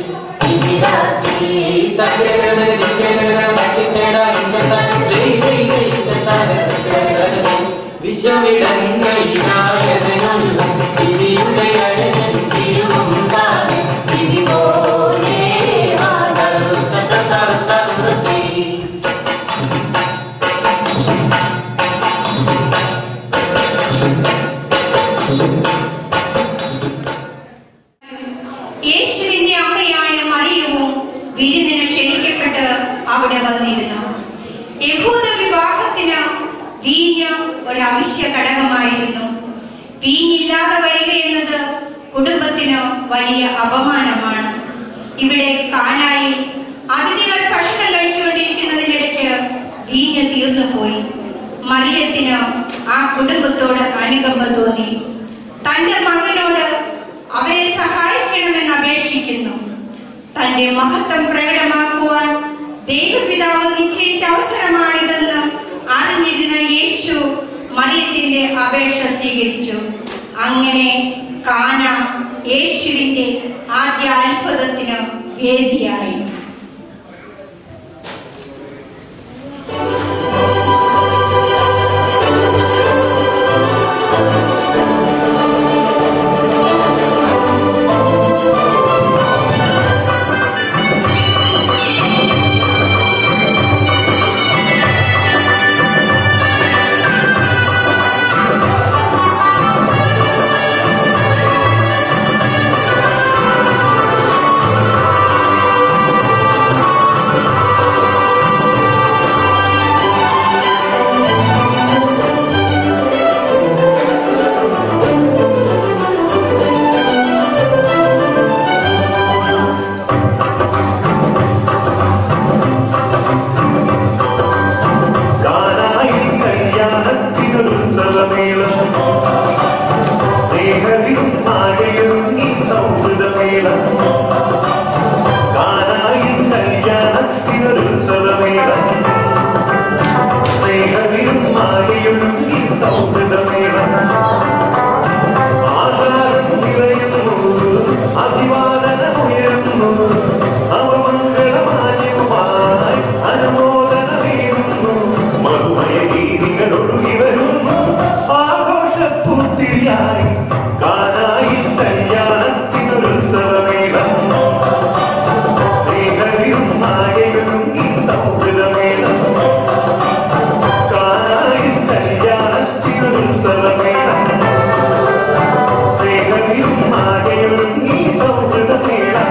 വിശ്വമിടങ്ങൈനായകനൊരു തിരിയുടെ അഴകൻ തിരുമുണ്ടാകെ തിരിപോലെ വാതറുത്തേ യേശുവിന്റെ അമ്മയായ മറിയവും വിരുന്നിന് ക്ഷണിക്കപ്പെട്ട് അവിടെ വന്നിരുന്നു യഹൂദ വിവാഹത്തിന് വീഞ്ഞ് ഒരു അവശ്യ ഘടകമായിരുന്നു വീഞ്ഞില്ലാതെ വരിക എന്നത് കുടുംബത്തിന് വലിയ അപമാനമാണ് ഇവിടെ കാനായിൽ അതിഥികൾ ഭക്ഷണം കഴിച്ചുകൊണ്ടിരിക്കുന്നതിനിടയ്ക്ക് വീഞ്ഞ് തീർന്നുപോയി മറിയത്തിന് ആ കുടുംബത്തോട് അനുകമ്പ തോന്നി തന്റെ മകനോട് അവരെ സഹായിക്കണമെന്ന് അപേക്ഷിക്കുന്നു തന്റെ മഹത്വം പ്രകടമാക്കുവാൻ ദൈവപിതാവ് നിശ്ചയിച്ച അവസരമാണിതെന്ന് അറിഞ്ഞിരുന്ന യേശു മറിയത്തിന്റെ അപേക്ഷ സ്വീകരിച്ചു അങ്ങനെ കാന യേശുവിന്റെ ആദ്യ അത്ഭുതത്തിന് വേദിയായി കാനായിൽ കല്യാണത്തിനൊരുത്സവമേളം സ്നേഹവിലും ആകെയൊരുങ്ങി സൗഹൃദമേളം കാനായിൽ കല്യാണത്തിനൊരുത്സവമേളം സ്നേഹവിലും ആകെയൊരുങ്ങി സൗഹൃദമേളം ആഹാരം നിറയുന്നു അഭിവാദനമുയരുന്നു അവമംഗളമാന്യവുമായി അനുമോദനമേറുന്നു മധുമയ ഗീതികൾ ഒഴുകി വരുന്നു ആഘോഷപ്പൂത്തിരിയായി കാനായി കല്യാണത്തിനൊരുത്സവമേളം സ്നേഹവിരുന്നാകെയൊരുങ്ങി സൗഹൃദമേളം കാനായി കല്യാണത്തിനൊരുത്സവമേളം സ്നേഹവിരുന്നാകെയൊരുങ്ങി സൗഹൃദമേളം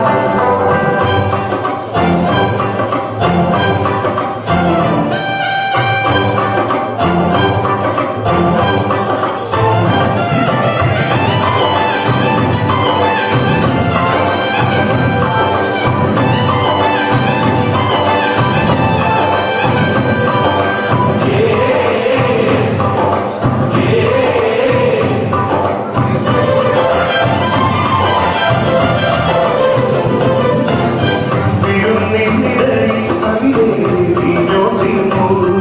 തിരുന്നിടയിൽ അവിടെ വീഞ്ഞോ തിന്നു.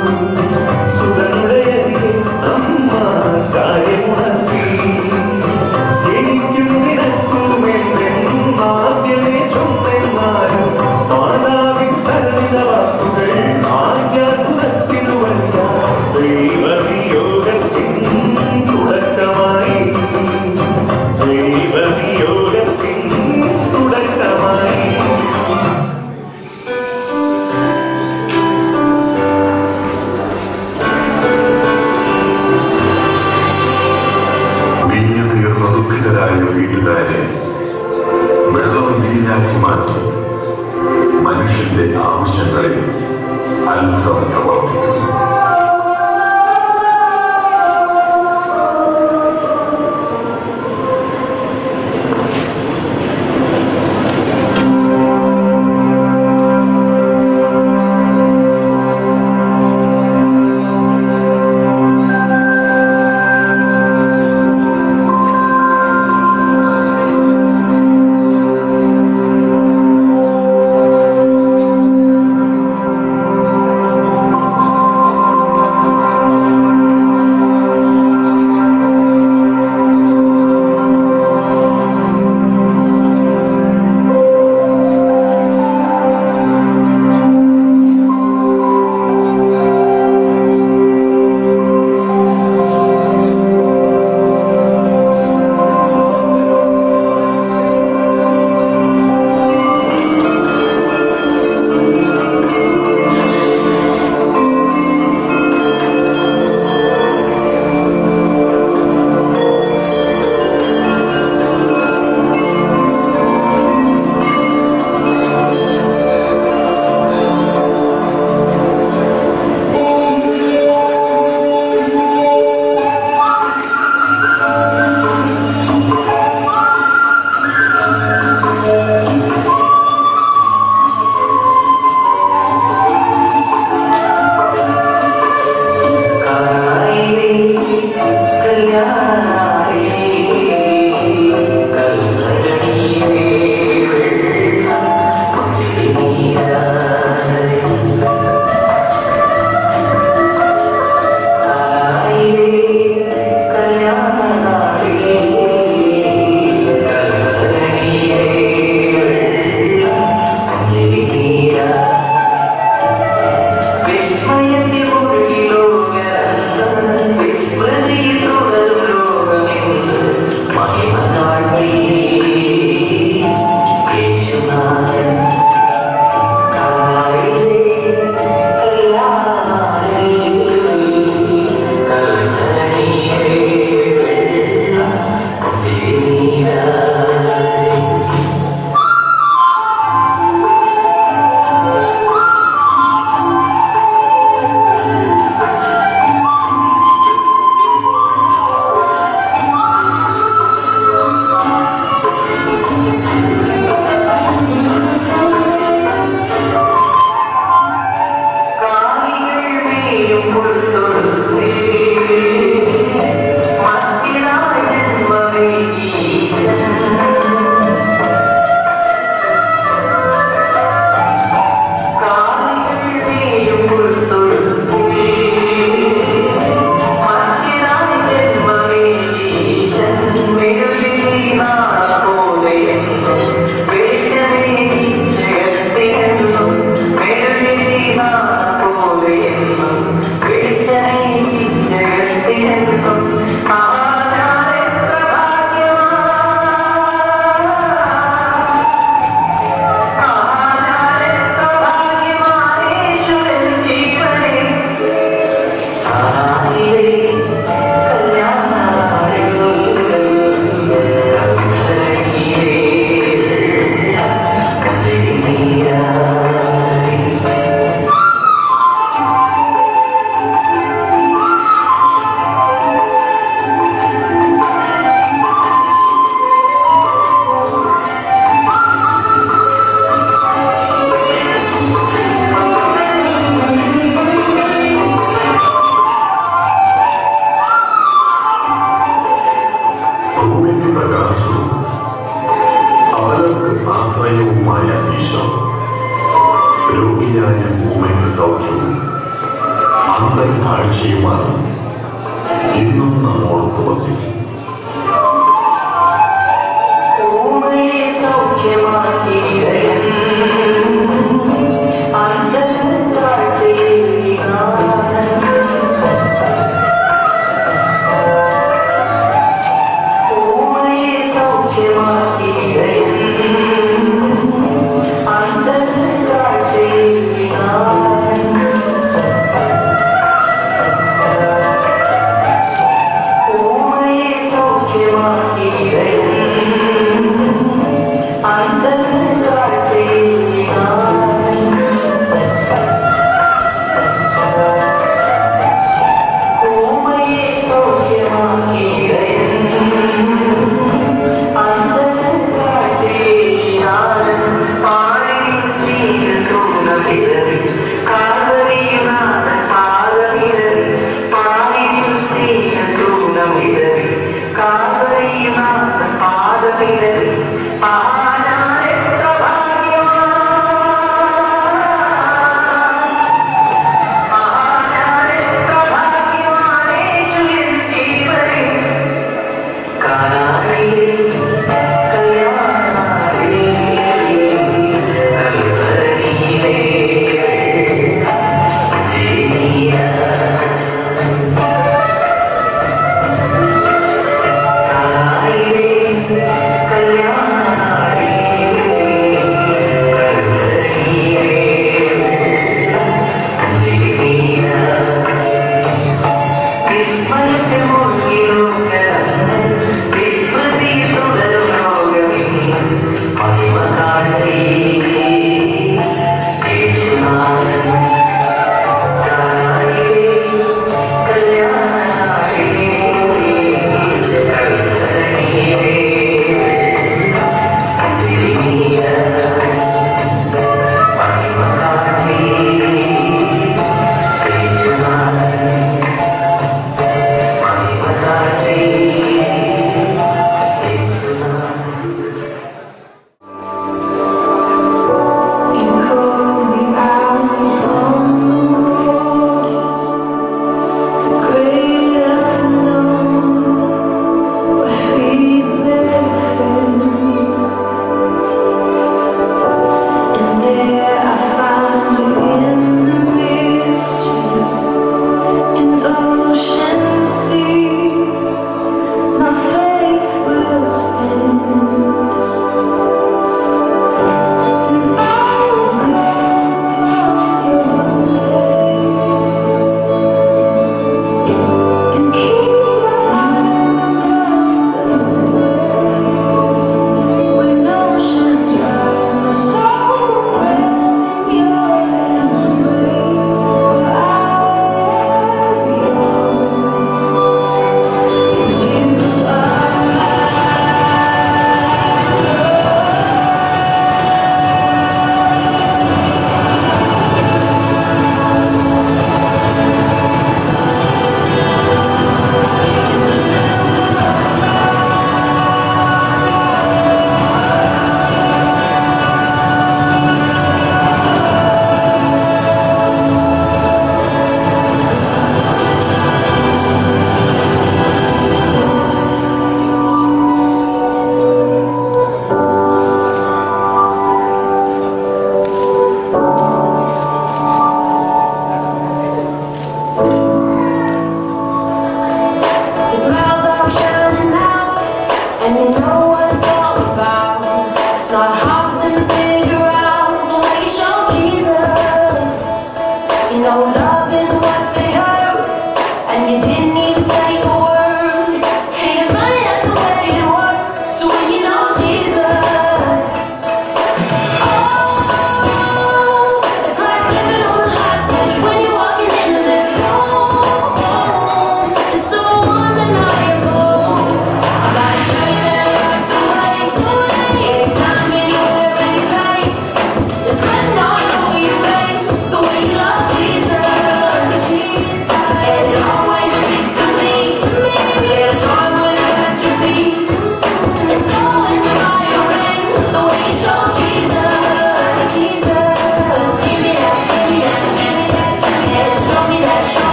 സുതനുടയതിൽ അമ്മ കാര്യമുണർത്തി. എനിക്കും നിനക്കുമെന്നും ആദ്യമേ ചൊന്നെന്നാലും മാതാവിൻ കരുണിത വാക്കുകൾ ആദ്യാത്ഭുതത്തിനു വല്ല ദൈവവിയോഗത്തിൻ തുടക്കമായി ദൈവവിയോഗത്തിൻ തുടക്കമായി വീഞ്ഞു തീർന്ന ദുഃഖിതരായ വീട്ടുകാരെ വെള്ളം വീഞ്ഞാക്കി മാറ്റി മനുഷ്യന്റെ ആവശ്യങ്ങളിൽ അത്ഭുതം പ്രവർത്തിക്കുന്നു യേശുവേ രോഗിയായ ഭൂമിക്ക് സൗഖ്യവും അന്തർക്കാഴ്ചയുമാണ് ഇന്നും നമ്മോടൊത്ത് വസിക്കും ഓമയെ സൗഖ്യമാക്കിയിടയൻ അന്ധകാഴ്ചയെ വികാരം ഓമയെ സൗഖ്യമാക്കിയിടയൻ അന്ധകാഴ്ചയെ വികാരം ഓമയെ സൗഖ്യമാക്കിയിടയൻ അന്ധകാഴ്ചയെ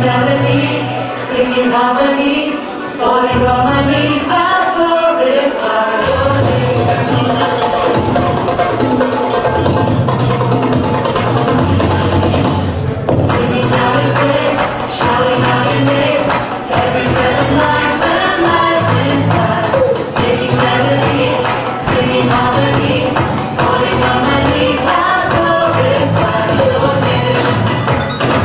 melodies, singing harmonies, falling on my knees, I glorify your name. Singing out your praise, shouting out your name, every breath of life and life in fire. Making melodies, singing harmonies, falling on my knees, I glorify your name.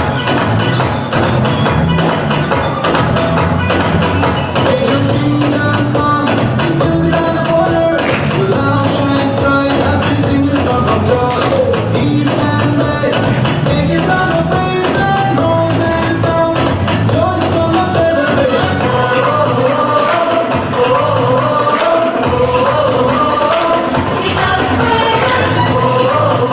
Sing out his praises.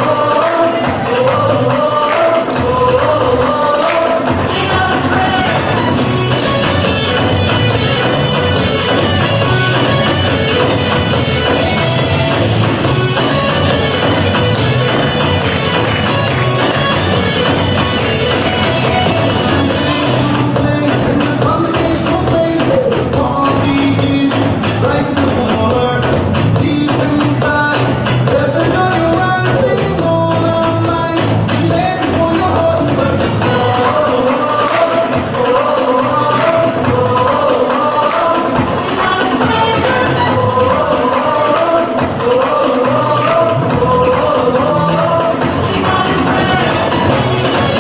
Sing out his praise. Sing out his praises. Sing out his praise.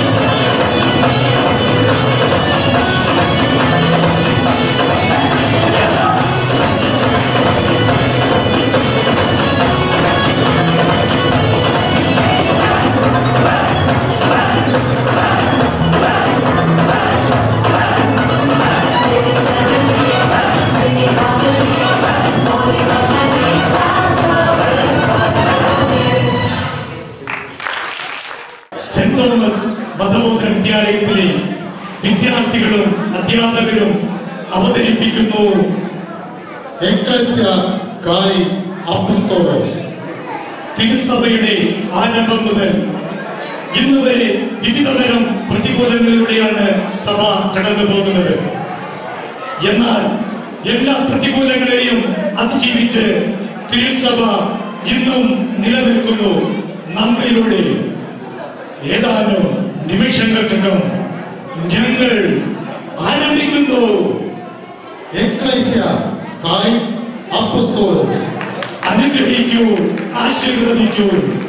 Singing harmonies, falling on my knees, I glorify your name. Saint Thomas മതബോധന വിദ്യാലയത്തിലെ വിദ്യാർത്ഥികളും അധ്യാപകരും അവതരിപ്പിക്കുന്നു Ecclesia Kai Apostolos. തിരുസഭയുടെ ആരംഭം മുതൽ ഇന്ന് വരെ വിവിധതരം പ്രതികൂലങ്ങളിലൂടെയാണ് സഭ കടന്നു പോകുന്നത് എന്നാൽ എല്ലാ പ്രതികൂലങ്ങളെയും അതിജീവിച്ച് തിരുസഭ ഇന്നും നിലനിൽക്കുന്നു നമ്മിലൂടെ ഏതാനും നിമിഷങ്ങൾക്കകം ഞങ്ങൾ ആരംഭിക്കുന്നു Ecclesia Kai Apostolos. അനുഗ്രഹിക്കൂ ആശീർവദിക്കൂ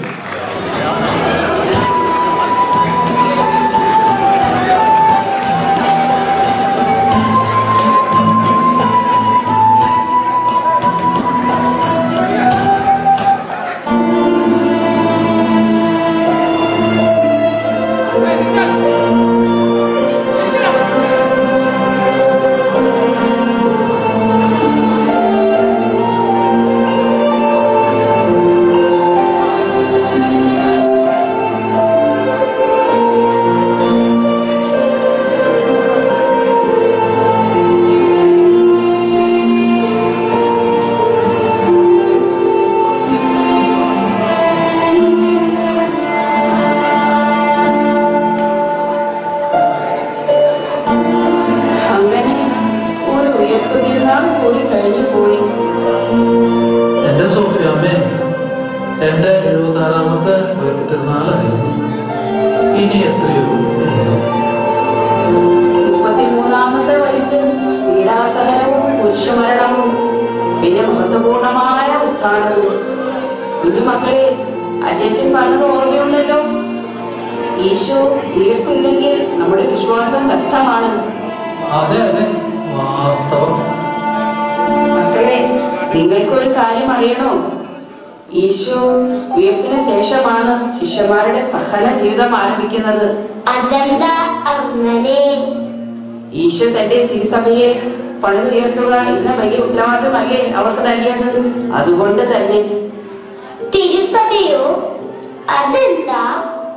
അങ്ങനെ ഒരു ഉയർപ്പ് തിരുനാൾ കൂടി കഴിഞ്ഞു പോയി എന്റെ സോഫിയാമ്മേ എന്റെ എഴുപത്തി ആറാമത്തെ തിരുനാളായിരുന്നു ഇനി എത്രയോ എണ്ണോ. മുപ്പത്തിമൂന്നാമത്തെ വയസ്സിൽ പീഡാസഹനവും പുരുഷമരണവും പിന്നെ മഹത്വപൂർണമായ ഉത്ഥാനവും കുഞ്ഞു മക്കളെ അജയച്ചൻ പറഞ്ഞത് ഓർമ്മയുണ്ടല്ലോ ഈശോ ഉയർത്തില്ലെങ്കിൽ നമ്മുടെ വിശ്വാസം വ്യക്തമാണ് അതെ അതെ വാസ്തവം മക്കളെ നിങ്ങൾക്കൊരു കാര്യം അറിയണോ ഈശോ ഉയർത്തിന് ശേഷമാണ് ശിഷ്യന്മാരുടെ സഹന ജീവിതം ആരംഭിക്കുന്നത് അതെന്താ അങ്ങനെ ഈശോ തന്റെ തിരുസഭയെ പണിതുയർത്തുക എന്ന വലിയ ഉത്തരവാദിത്തമല്ലേ അവർക്ക് നൽകിയത് അതുകൊണ്ട് തന്നെ തിരുസഭയോ അതെന്താ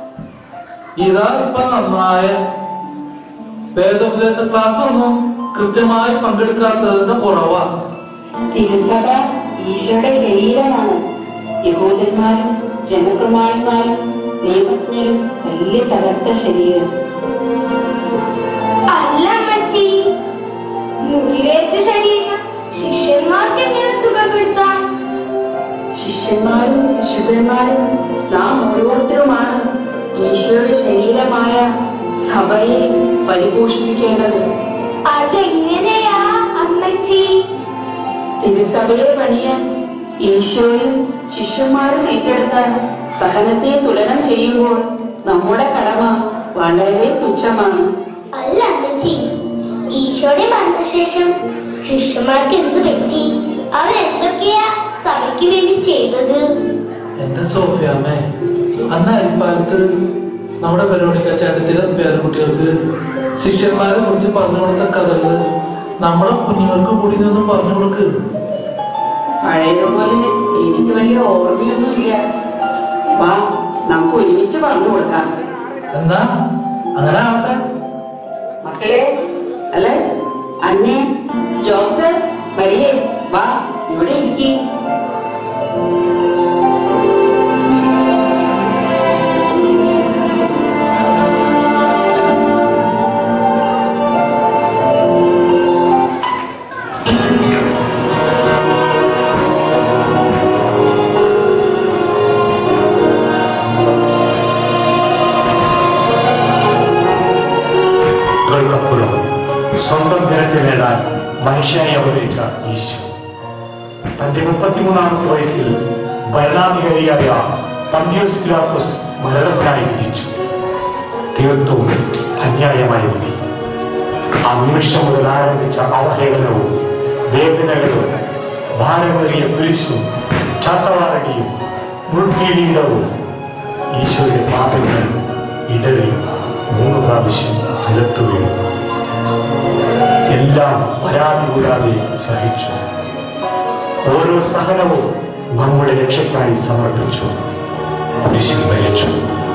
ഇതാ ഇപ്പൊ നന്നായ വേദോപദേശ ക്ലാസ് ഒന്നും കൃത്യമായി പങ്കെടുക്കാത്തതിന്റെ കുറവാ തിരുസഭ ഈശോയുടെ ശരീരമാണ് യഹൂദന്മാരും ജനപ്രമാണിമാരും നിയമജ്ഞരും തല്ലി തകർത്ത ശരീരം ശിഷ്യന്മാരും വിശുദ്ധന്മാരും നാം ഓരോരുത്തരുമാണ് ഈശോയുടെ ശരീരമായ സഭയെ പരിപോഷിപ്പിക്കേണ്ടത് അതെങ്ങനെയാ അമ്മച്ചി തിരുസഭയെ പണിയാൻ ഈശോയും ശിഷ്യന്മാരും ഏറ്റെടുത്ത സഹനത്തെ തുലനം ചെയ്യുമ്പോൾ നമ്മുടെ കടമ വളരെ തുച്ഛമാണ് അല്ല അമ്മച്ചി ഈശോയുടെ മരണശേഷം ശിഷ്യന്മാർക്ക് എന്ത് പറ്റി അവരെന്തൊക്കെയാ സഭയ്ക്ക് വേണ്ടി ചെയ്തത് എന്റെ സോഫിയാമ്മേ അന്ന് അരിപ്പാലത്ത് നമ്മുടെ പരിപാടിക്ക ചേട്ടത്തിലെ പേരക്കുട്ടികൾക്ക് ശിഷ്യന്മാരെ കുറിച്ച് പറഞ്ഞു കൊടുത്ത കഥകള് നമ്മുടെ കുഞ്ഞുങ്ങൾക്ക് കൂടി നിന്ന് പറഞ്ഞു കൊടുക്ക് പഴയതുപോലെ എനിക്ക് വലിയ ഓർമ്മയൊന്നുമില്ല വാ നമുക്ക് ഒരുമിച്ച് പറഞ്ഞു കൊടുക്കാം എന്നാ അങ്ങനെ ആവട്ടെ മക്കളെ അലക്സ് അന്നെ ജോസഫ് മരിയേ വാ ഇവിടെ ഇരിക്കേ ൾക്കപ്പുറം സ്വന്തം ജനത്തെ നേടാൻ മനുഷ്യനായി അവതരിച്ച ഈശോ തന്റെ മുപ്പത്തിമൂന്നാമത്തെ വയസ്സിൽ ഭരണാധികാരിയായ പന്തിയോസ് പിലാത്തോസ് മരണത്തിനായി വിധിച്ചു തീർത്തും അന്യായമായ വിധി ആ നിമിഷം മുതൽ ആരംഭിച്ച അവഹേളനവും വേദനകളും ഭാരമേറിയ കുരിശും ചാത്തവാറടിയും മുൾക്കീടീടവും ഈശോയുടെ പാദങ്ങൾ ഇടറി മൂന്ന് പ്രാവശ്യം നിലത്തുകയും എല്ലാം പരാതി കൂടാതെ സഹിച്ചു ഓരോ സഹനവും നമ്മുടെ രക്ഷയ്ക്കായി സമർപ്പിച്ചു കുരിശിൽ മരിച്ചു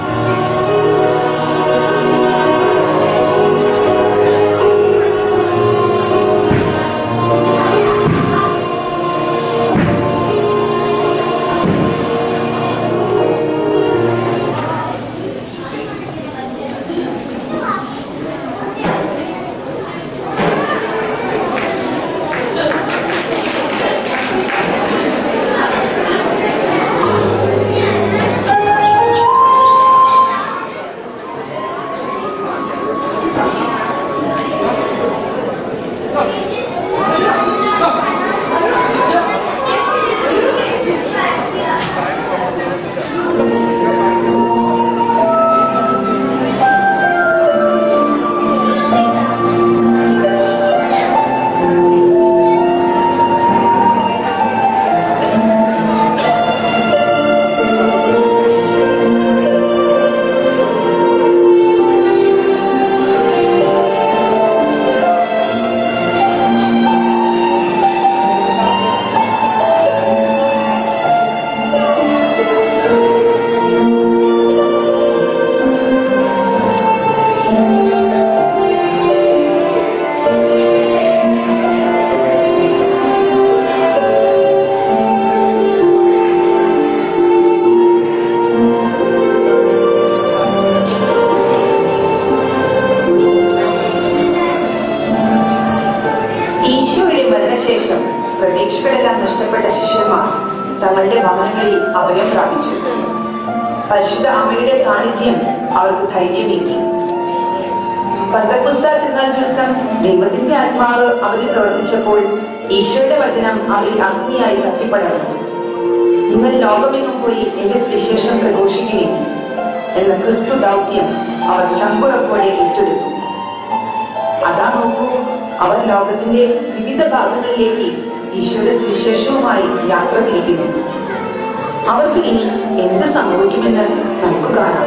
ഈശോയുടെ മരണശേഷം പ്രതീക്ഷകളെല്ലാം നഷ്ടപ്പെട്ട ശിഷ്യന്മാർ തങ്ങളുടെ ഭവനങ്ങളിൽ അഭയം പ്രാപിച്ചു പരിശുദ്ധ അമ്മയുടെ സാന്നിധ്യം അവർക്ക് ധൈര്യമേകി പന്തക്കുസ്ത തിരുനാൾ ദിവസം ദൈവത്തിന്റെ ആത്മാവ് അവരിൽ പ്രവർത്തിച്ചപ്പോൾ ഈശോയുടെ വചനം അവരിൽ അഗ്നിയായി കത്തിപ്പടർന്നു നിങ്ങൾ ലോകമെങ്ങും പോയി എന്റെ സുവിശേഷം പ്രഘോഷിക്കുകയും എന്ന ക്രിസ്തു ദൗത്യം അവർ ചങ്കുറപ്പോടെ ഏറ്റെടുത്തു അതാ നോക്കൂ അവർ ലോകത്തിന്റെ വിവിധ ഭാഗങ്ങളിലേക്ക് ഈശോയുടെ സുവിശേഷവുമായി യാത്ര തിരിക്കുന്നു അവർക്ക് ഇനി എന്ത് സംഭവിക്കുമെന്ന് നമുക്ക് കാണാം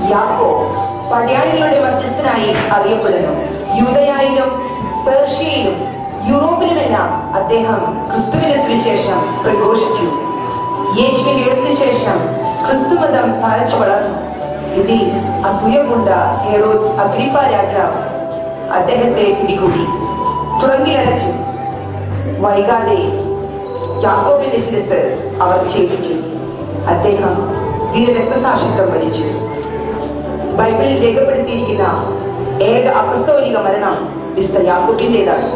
യാക്കോ പടയാളികളുടെ മധ്യസ്ഥനായി അറിയപ്പെടുന്നു യൂതയായിലും പേർഷ്യയിലും യൂറോപ്പിലുമെല്ലാം അദ്ദേഹം ക്രിസ്തുവിന്റെ സുവിശേഷം പ്രഘോഷിച്ചു യേശുവിന്റെ ഉയർത്തിനു ശേഷം ക്രിസ്തുമതം തഴച്ചു വളർന്നു ഇതിൽ അസൂയപൂണ്ട ഹെറോദ് അഗ്രിപ്പ രാജാവ് അദ്ദേഹത്തെ പിടികൂടി തുറങ്കിലടച്ചു വൈകാതെ യാക്കോബിന്റെ ശിരസ് അവർ ഛേദിച്ചു അദ്ദേഹം ധീര രക്തസാക്ഷിത്വം വരിച്ചു ബൈബിളിൽ രേഖപ്പെടുത്തിയിരിക്കുന്ന ഏക അപസ്തോലിക മരണം വിശുദ്ധ യാക്കോബിന്റേതാണ്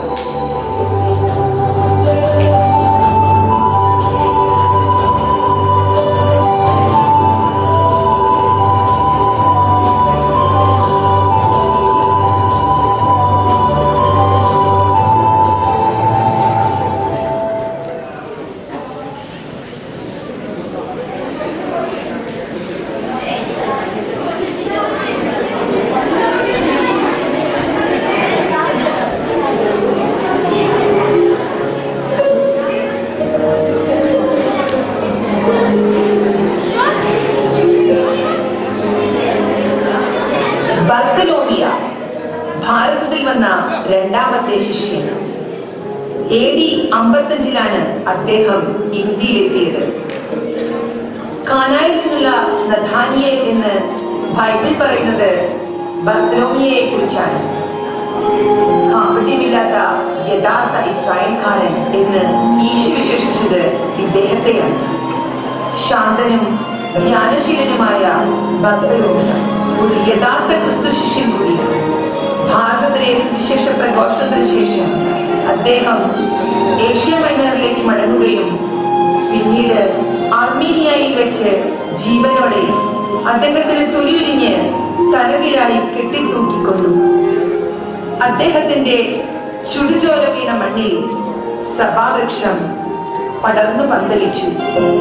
ബർത്തലോമിയ ഭാരതത്തിൽ വന്ന രണ്ടാമത്തെ ശിഷ്യൻ എ ഡി അമ്പത്തഞ്ചിലാണ് അദ്ദേഹം ഇന്ത്യയിലെത്തിയത് കാനായിൽ നിന്നുള്ള നഥാനിയെ എന്ന് ബൈബിൾ പറയുന്നത് ബർത്തലോമിയയെ കുറിച്ചാണ് കാപട്യമില്ലാത്ത യഥാർത്ഥ ഇസ്രായേൽക്കാരൻ എന്ന് ഈശോ വിശേഷിച്ചത് ഇദ്ദേഹത്തെയാണ് ശാന്തനും ധ്യാനശീലനുമായ ബർത്തലോമിയ ഒരു യഥാർത്ഥ ക്രിസ്തു ശിഷ്യൻ കൂടിയാണ് ഭാരതത്തിലെ സുവിശേഷ പ്രഘോഷണത്തിന് ശേഷം അദ്ദേഹം ഏഷ്യ മൈനറിലേക്ക് മടങ്ങുകയും പിന്നീട് അർമീനിയയിൽ വെച്ച് ജീവനോടെ അദ്ദേഹത്തിന് തൊലിയുരിഞ്ഞ് തലകീഴായി കെട്ടിത്തൂക്കിക്കൊണ്ടു അദ്ദേഹത്തിന്റെ ചുടുചോര വീണ മണ്ണിൽ സഭാവൃക്ഷം പടർന്നു പന്തലിച്ചു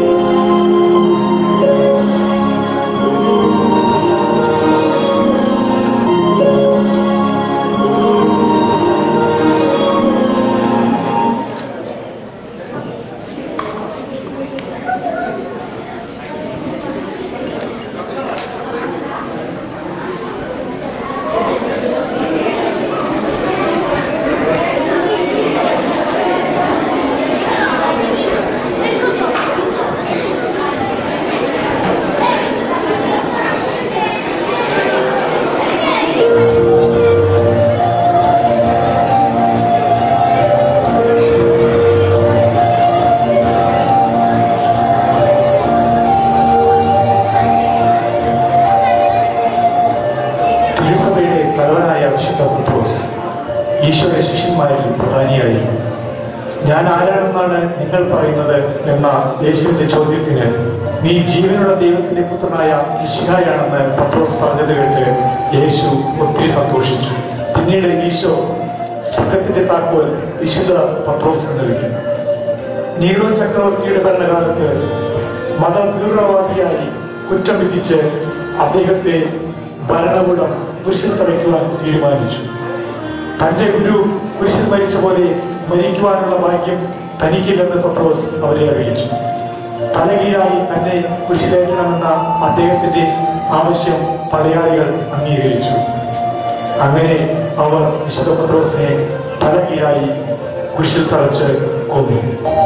തിരുസഭയുടെ തലവനായ വിശുദ്ധ പത്രോസ് ഈശോയുടെ ശിഷ്യന്മാരിൽ പ്രധാനിയായി ഞാൻ ആരാണെന്നാണ് നിങ്ങൾ പറയുന്നത് എന്ന യേശുവിന്റെ ചോദ്യത്തിന് നീ ജീവനുള്ള ദൈവത്തിന്റെ പുത്രനായ ഇഷിഹായാണെന്ന് പത്രോസ് പറഞ്ഞത് കേട്ട് യേശു ഒത്തിരി സന്തോഷിച്ചു പിന്നീട് ഈശോ സ്വർഗത്തിന്റെ താക്കോൽ വിശുദ്ധ പത്രോസിന് നൽകി നീറോ ചക്രവർത്തിയുടെ ഭരണകാലത്ത് മതതീവ്രവാദിയായി കുറ്റം വിധിച്ച് അദ്ദേഹത്തെ ഭരണകൂടം കുരിശിൽ തറയ്ക്കുവാൻ തീരുമാനിച്ചു തന്റെ ഗുരു കുരിശിൽ മരിച്ച പോലെ മരിക്കുവാനുള്ള ഭാഗ്യം തനിക്കില്ലെന്ന് പത്രോസ് അവരെ അറിയിച്ചു തലകീഴായി തന്നെ കുരിശിലേക്കണമെന്ന അദ്ദേഹത്തിന്റെ ആവശ്യം പടയാളികൾ അംഗീകരിച്ചു അങ്ങനെ അവർ വിശുദ്ധ പത്രോസിനെ തലകീഴായി കുരിശിൽ തറച്ച് കൊന്നു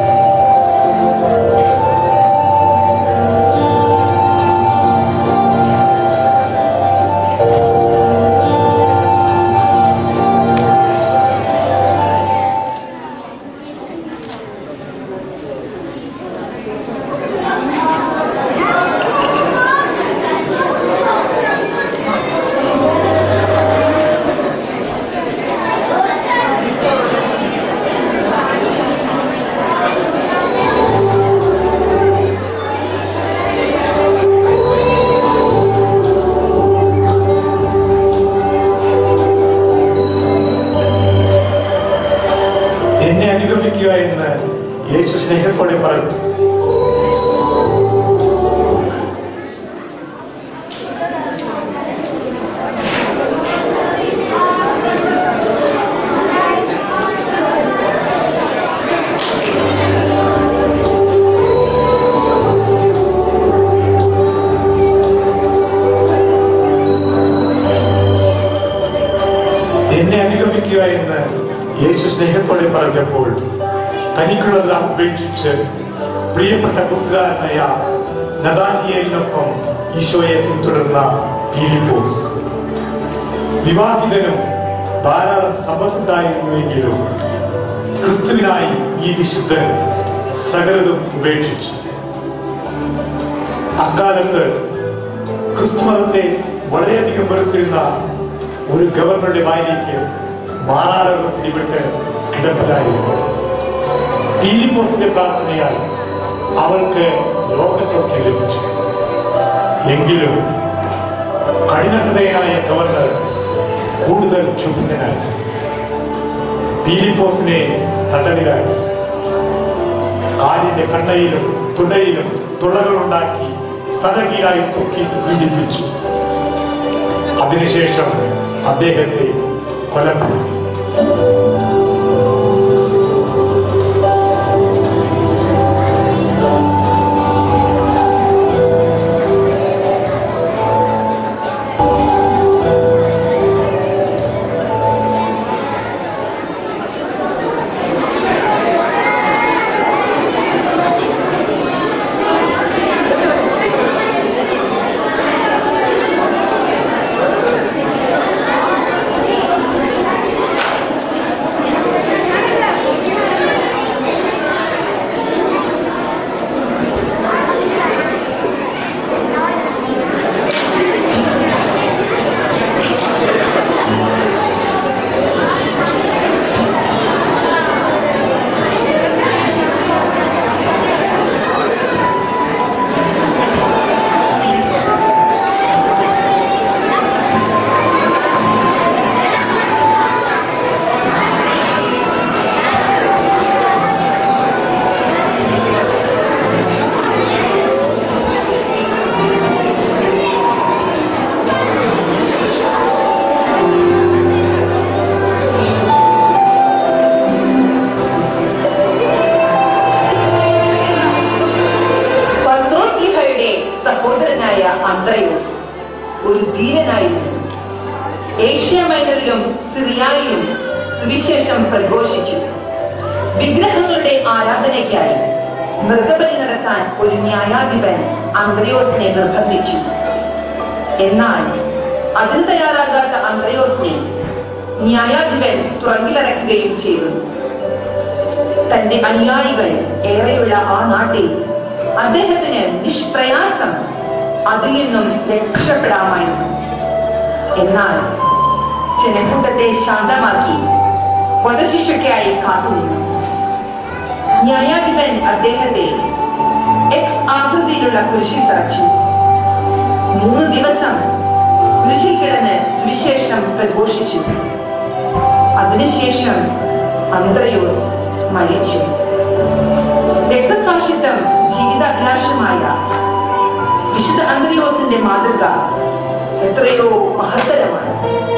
എന്നെ അനുഗമിക്കുക എന്ന് യേശു സ്നേഹത്തോടെ പറഞ്ഞു എന്ന് യേശു സ്നേഹത്തോടെ പറഞ്ഞപ്പോൾ തനിക്കുള്ളതെല്ലാം ഉപേക്ഷിച്ച് പ്രിയപ്പെട്ട കൂട്ടുകാരനായ നദാനിയലിനൊപ്പം ഈശോയെ പിന്തുടർന്ന ഫിലിപ്പോസ് വിവാഹിതനും ധാരാളം സമ്പത്തുണ്ടായിരുന്നുവെങ്കിലും ക്രിസ്തുവിനായി ഈ വിശുദ്ധൻ സകലതും ഉപേക്ഷിച്ചു അക്കാലത്ത് ക്രിസ്തുമതത്തെ വളരെയധികം വെറുത്തിരുന്ന ഒരു ഗവർണറുടെ ഭാര്യയ്ക്ക് മാറാരോഗം പിടിപെട്ട് കിടപ്പിലായിരുന്നു പീലിപ്പോസിന്റെ പ്രാർത്ഥനയാൽ അവൾക്ക് രോഗസൗഖ്യം ലഭിച്ചു എങ്കിലും കഠിനഹൃദയനായ ഗവർണർ കൂടുതൽ ക്ഷുഭിതനായി പീലിപ്പോസിനെ തടവിലാക്കി കാലിന്റെ കണ്ണയിലും തുടയിലും തുളകളുണ്ടാക്കി തലകീഴായി തൂക്കി പീഡിപ്പിച്ചു അതിനുശേഷം അദ്ദേഹത്തെ കൊലപ്പെടുത്തി പത്രോസ്ലിഹയുടെ സഹോദരനായ അന്ത്രയോസ് ഒരു ധീരനായിരുന്നു ഏഷ്യ മൈനറിലും സിറിയായിലും സുവിശേഷം പ്രഘോഷിച്ചു വിഗ്രഹങ്ങളുടെ ആരാധനയ്ക്കായി മൃഗബലി നടത്താൻ ഒരു ന്യായാധിപൻ അന്ത്രയോസിനെ നിർബന്ധിച്ചു എന്നാൽ അതിന് തയ്യാറാകാത്ത അന്ത്രയോസിനെ ന്യായാധിപൻ തുറങ്കിലടയ്ക്കുകയും ചെയ്തു തന്റെ അനുയായികൾ ഏറെയുള്ള ആ നാട്ടിൽ അദ്ദേഹത്തിന് നിഷ്പ്രയാസം അതിൽ നിന്നും രക്ഷപ്പെടാമായിരുന്നു എന്നാൽ ജനക്കൂട്ടത്തെ ശാന്തമാക്കി വധശിക്ഷയ്ക്കായി കാത്തുനിന്നു ന്യായാധിപൻ അദ്ദേഹത്തെ എക്സ് ആകൃതിയിലുള്ള കുരിശിൽ തറച്ചു മൂന്ന് ദിവസം കുരിശിൽ കിടന്ന് സുവിശേഷം പ്രഘോഷിച്ചു അതിനുശേഷം അന്ത്രയോസ് മരിച്ചു രക്തസാക്ഷിത്വം ജീവിതാഭിലാഷമായ വിശുദ്ധ അന്ത്രയോസിന്റെ മാതൃക എത്രയോ മഹത്തരമാണ്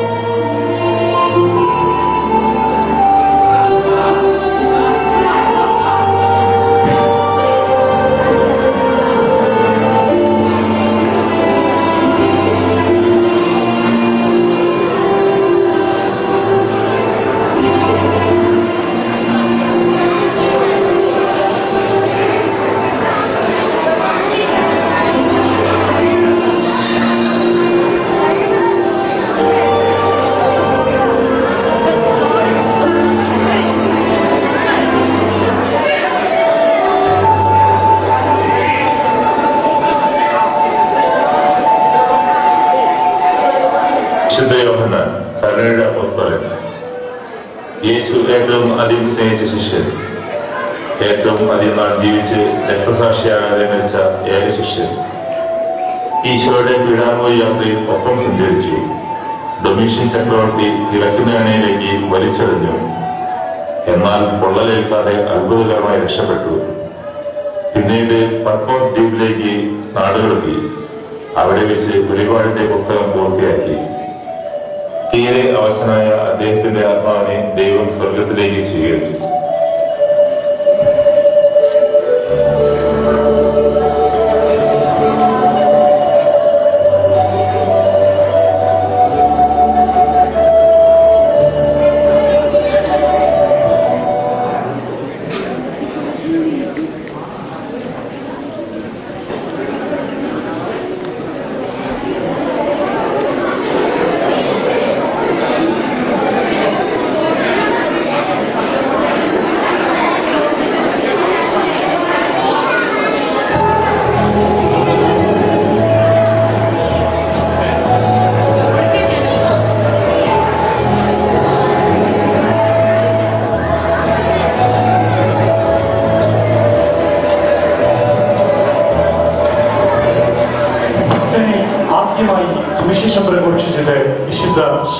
വിശുദ്ധ യോഹന്നാൻ കരുണയുടെ അപ്പോസ്തലൻ യേശു ഏറ്റവും അധികം സ്നേഹിച്ച ശിഷ്യൻ ഏറ്റവും അധികം നാൾ ജീവിച്ച് രക്തസാക്ഷിയാകാതെ മരിച്ച ഏക ശിഷ്യൻ ഈശോയുടെ പീഡാനുഭവ യാത്രയിൽ ഒപ്പം സഞ്ചരിച്ചു ഡൊമീഷ്യൻ ചക്രവർത്തി കിഴക്കുന്നേണയിലേക്ക് വലിച്ചെറിഞ്ഞു എന്നാൽ പൊള്ളലേൽക്കാതെ അത്ഭുതകരമായി രക്ഷപ്പെട്ടു പിന്നീട് പത്മോ ദ്വീപിലേക്ക് നാടുകടത്തി അവിടെ വെച്ച് വെളിപാടിന്റെ പുസ്തകം പൂർത്തിയാക്കി തീരെ അവശനായ അദ്ദേഹത്തിന്റെ ആത്മാവിനെ ദൈവം സ്വർഗത്തിലേക്ക് സ്വീകരിച്ചു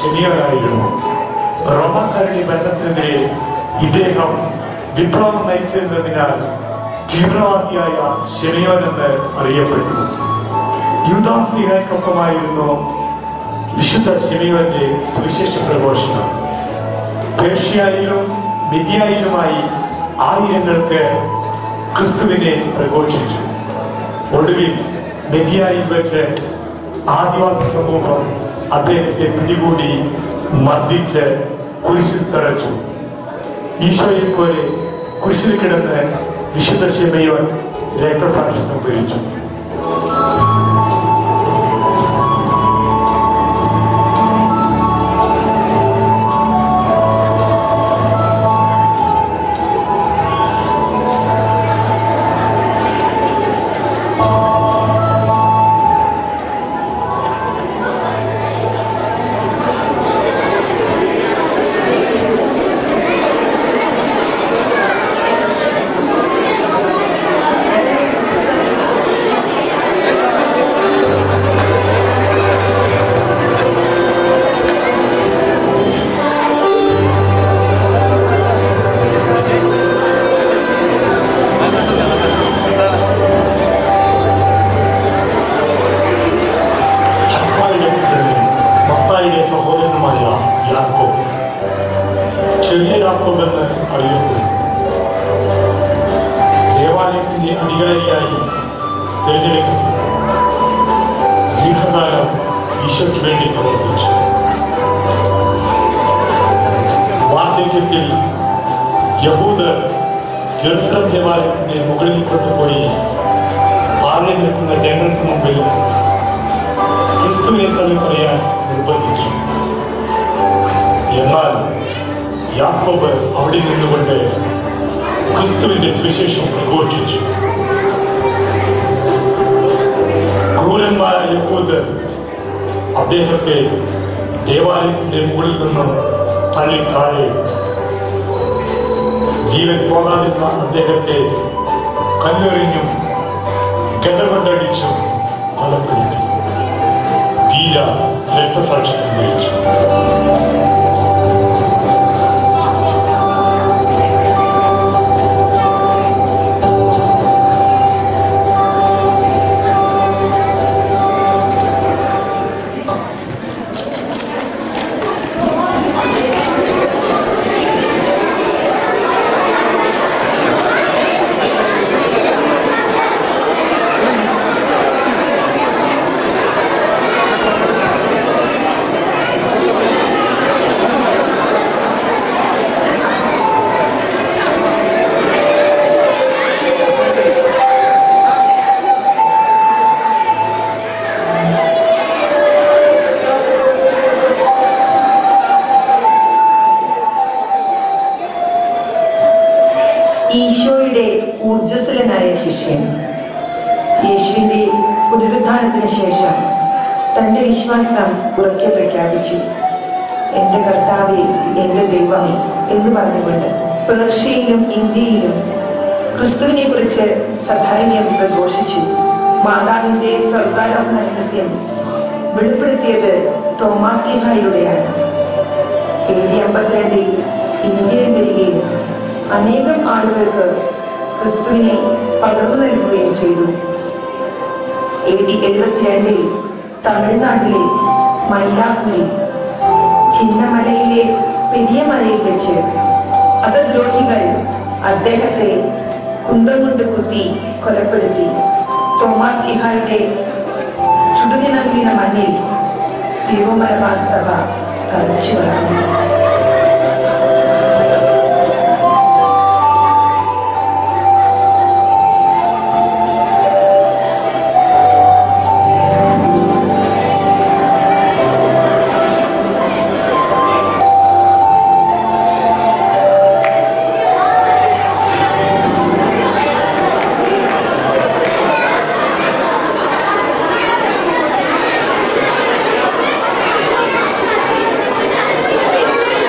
ശനിയോനായിരുന്നു റോമാക്കാരുടെ ഭരണത്തിനെതിരെ ഇദ്ദേഹം വിപ്ലവം നയിച്ചിരുന്നതിനാൽ തീവ്രവാദിയായ ശനിയോൻ എന്ന് അറിയപ്പെട്ടു യൂദാസ്ലിഹായ്ക്കൊപ്പമായിരുന്നു വിശുദ്ധ ശനിയോന്റെ സുവിശേഷ പ്രഘോഷണം പേർഷ്യയിലും മിതിയായിലുമായി ആയിരങ്ങൾക്ക് ക്രിസ്തുവിനെ പ്രഘോഷിച്ചു ഒടുവിൽ മെതിയായിൽ വെച്ച് ആദിവാസി സമൂഹം അദ്ദേഹത്തെ പിടികൂടി മർദ്ദിച്ച് കുരിശിൽ തറച്ചു ഈശോയെ പോലെ കുരിശിൽ കിടന്ന് വിശുദ്ധ ശിമയോൻ രക്തസാക്ഷിത്വം വഹിച്ചു ഹർപ്പായിലെ പുത്രനും മത്തായിലെ സഹോദരനുമായ യാക്കോബ് ചെറിയ യാക്കോബ് എന്ന് അറിയപ്പെടുന്നു ദേവാലയത്തിന്റെ അധികാരിയായി തിരഞ്ഞെടുക്കപ്പെട്ടു ദീർഘകാലം ഈശോയ്ക്ക് വേണ്ടി പ്രവർത്തിച്ചു വാർദ്ധക്യത്തിൽ യഹൂദർ ജെറുസലം ദേവാലയത്തിന്റെ മുകളിൽ കൊണ്ടുപോയി പാറയിൽ നിൽക്കുന്ന ജനങ്ങൾക്ക് മുമ്പിൽ ക്രിസ്തുവിനെ തള്ളി പറയാൻ നിർബന്ധിച്ചു എന്നാൽ യാക്കോബ് അവിടെ നിന്നുകൊണ്ട് ക്രിസ്തുവിന്റെ സുവിശേഷം പ്രഘോഷിച്ചു ക്രൂരന്മാരായ യഹൂദർ അദ്ദേഹത്തെ ദേവാലയത്തിന്റെ മുകളിൽ നിന്നും തള്ളി താഴെ ജീവൻ പോകാതിരുന്ന അദ്ദേഹത്തെ കല്ലെറിഞ്ഞും ഗതകൊണ്ടടിച്ചും കൊലപ്പെടുത്തി തീര രക്തസാക്ഷിത്വം വഹിച്ചു ഈശോയുടെ ഊർജ്ജസ്വലനായ ശിഷ്യൻ യേശുവിന്റെ പുനരുദ്ധാനത്തിന് ശേഷം തന്റെ വിശ്വാസം ഉറക്കെ പ്രഖ്യാപിച്ചു എന്റെ കർത്താവെ എന്റെ ദൈവമേ എന്ന് പറഞ്ഞുകൊണ്ട് പേർഷ്യയിലും ഇന്ത്യയിലും ക്രിസ്തുവിനെ കുറിച്ച് സധൈര്യം പ്രഘോഷിച്ചു മാതാവിന്റെ സ്വർഗാരോഹണ രഹസ്യം വെളിപ്പെടുത്തിയത് തോമാസ് ലിഹായിലൂടെയാണ് എ ഡി അമ്പത്തിരണ്ടിൽ ഇന്ത്യയിൽ വരികയും അനേകം ആളുകൾക്ക് ക്രിസ്തുവിനെ പകർന്നു നൽകുകയും ചെയ്തു എ ഡി എഴുപത്തിരണ്ടിൽ തമിഴ്നാട്ടിലെ മൈലാപ്പുരി ചിന്നമലയിലെ പെരിയ മലയിൽ വെച്ച് മതദ്രോഹികൾ അദ്ദേഹത്തെ കുന്തം കൊണ്ട് കുത്തി കൊലപ്പെടുത്തി തോമസ് ഇഹായുടെ ചുടുനിണം വീണ മണ്ണിൽ സീറോ മലബാർ സഭ തളിച്ചു വളർന്നു യേശുവേ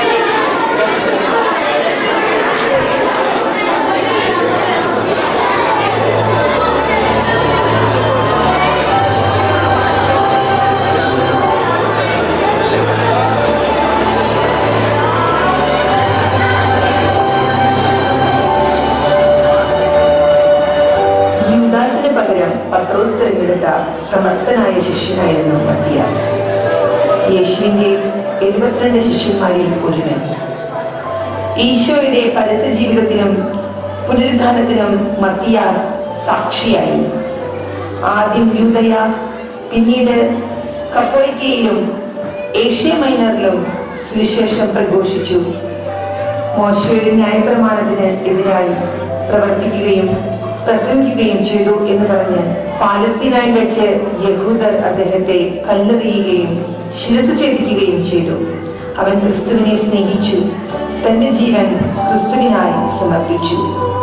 സമർത്ഥനായ ശിഷ്യനായിരുന്നു മത്തിയാസ് യേശുവിന്റെ എഴുപത്തിരണ്ട് ശിഷ്യന്മാരിൽ ഒരുവൻ ഈശോയുടെ പരസ്യ ജീവിതത്തിനും പുനരുദ്ധാനത്തിനും മത്തിയാസ് സാക്ഷിയായി ആദ്യം യൂതയ പിന്നീട് കപ്പോയ്ക്കയിലും ഏഷ്യ മൈനറിലും സുവിശേഷം പ്രഘോഷിച്ചു മോശയുടെ ന്യായപ്രമാണത്തിന് എതിരായി പ്രവർത്തിക്കുകയും പ്രസംഗിക്കുകയും ചെയ്തു എന്ന് പറഞ്ഞ് പാലസ്തീനായി വെച്ച് യഹൂദർ അദ്ദേഹത്തെ കല്ലെറിയുകയും ശിരസ് ഛേദിക്കുകയും ചെയ്തു അവൻ ക്രിസ്തുവിനെ സ്നേഹിച്ചു തന്റെ ജീവൻ ക്രിസ്തുവിനായി സമർപ്പിച്ചു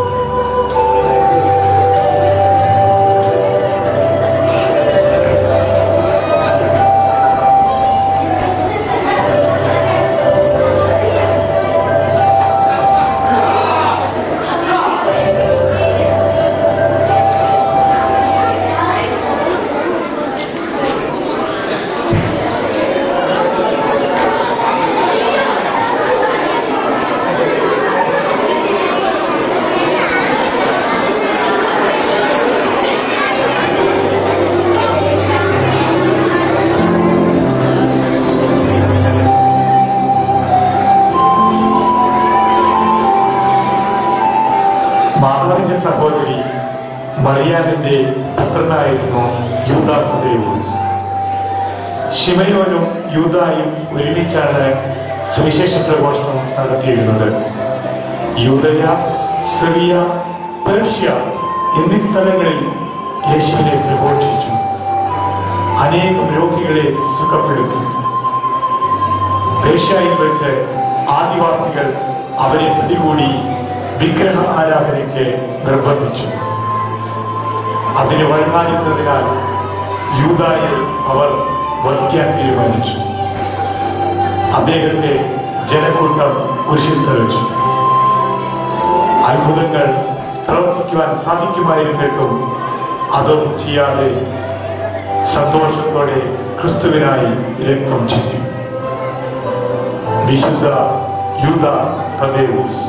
മാതാവിന്റെ സഹോദരി മറിയാമിന്റെ പുത്രനായിരുന്നു യൂദാദേവൂസ് ശിമയോനും യൂദായും ഒരുമിച്ചാണ് സുവിശേഷ പ്രഘോഷണം നടത്തിയിരുന്നത് യൂതയ സിറിയ പേർഷ്യ എന്നീ സ്ഥലങ്ങളിൽ യേശുവിനെ പ്രഘോഷിച്ചു അനേകം രോഗികളെ സുഖപ്പെടുത്തി പേർഷ്യയിൽ വെച്ച് ആദിവാസികൾ അവരെ പിടികൂടി വിഗ്രഹ ആരാധനയ്ക്ക് നിർബന്ധിച്ചു അതിന് വഴിമാറുന്നതിനാൽ യൂതായെ അവർ വധിക്കാൻ തീരുമാനിച്ചു അദ്ദേഹത്തെ ജനക്കൂട്ടം കുരിശിൽ തെളിച്ചു അത്ഭുതങ്ങൾ പ്രവർത്തിക്കുവാൻ സാധിക്കുമായിരുന്നിട്ടും അതൊന്നും ചെയ്യാതെ സന്തോഷത്തോടെ ക്രിസ്തുവിനായി രക്തം ചിന്തി വിശുദ്ധ യൂത തദേവൂസ്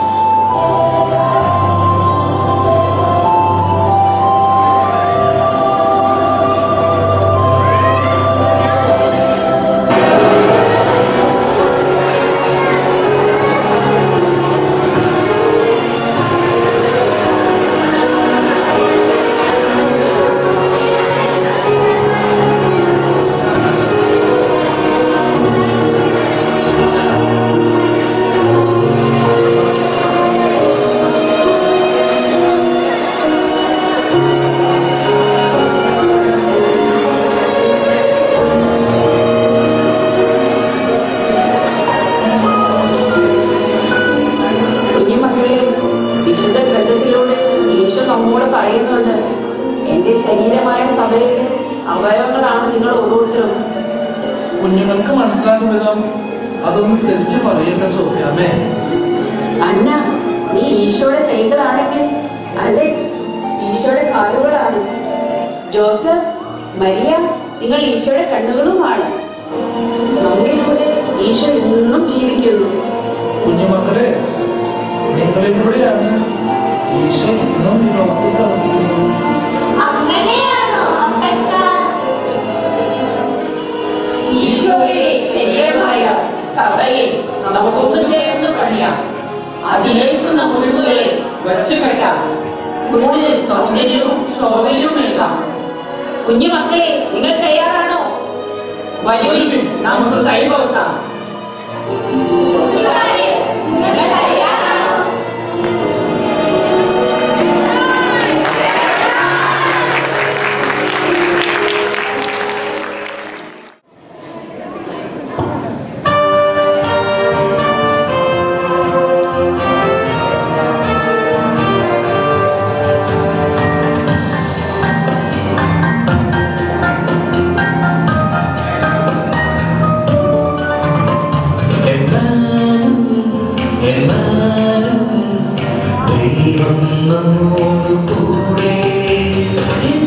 കുഞ്ഞുമക്കളെ വിശുദ്ധ ഗ്രന്ഥത്തിലൂടെ യേശു നമ്മോട് പറയുന്നുണ്ട് എന്റെ ശരീരമായ സഭയിലെ അവയവങ്ങളാണ് നിങ്ങൾ ഓരോരുത്തരും കുഞ്ഞുങ്ങൾക്ക് മനസ്സിലാകും വിധം അതൊന്നും തിരിച്ചു പറയണ്ട സോഫിയാമേ അന്ന നീ ഈശോയുടെ കൈകളാണെങ്കിൽ അലക്സ് ഈശോയുടെ കാലുകളാണ് ജോസഫ് മരിയ നിങ്ങൾ ഈശോയുടെ കണ്ണുകളുമാണ് നമ്മിലൂടെ ഈശോ ഇന്നും ജീവിക്കുന്നു കുഞ്ഞുമക്കളെ നിങ്ങളിലൂടെയാണ് ഈശോ ഇന്നും ഈ ലോകത്തിൽ പ്രവർത്തിക്കുന്നത് അങ്ങനെയാണോ അപ്പച്ച ഈശോയുടെ ശരീരമായ സഭയെ നമുക്കൊന്നു ചേർന്ന് പണിയാം അതിലേക്കുന്ന മുറിവുകളെ വച്ചു കെട്ടാം കൂടുതൽ സൗന്ദര്യവും ശോഭയും നൽകാം കുഞ്ഞുമക്കളെ നിങ്ങൾ തയ്യാറാണോ വരുവിൻ നമുക്ക് കൈകോർക്കാം കൂട്ടുകാരെ നിങ്ങൾ തയ്യാറാണോ എന്നാലും എന്നാലും ദൈവം നമ്മോട് കൂടെ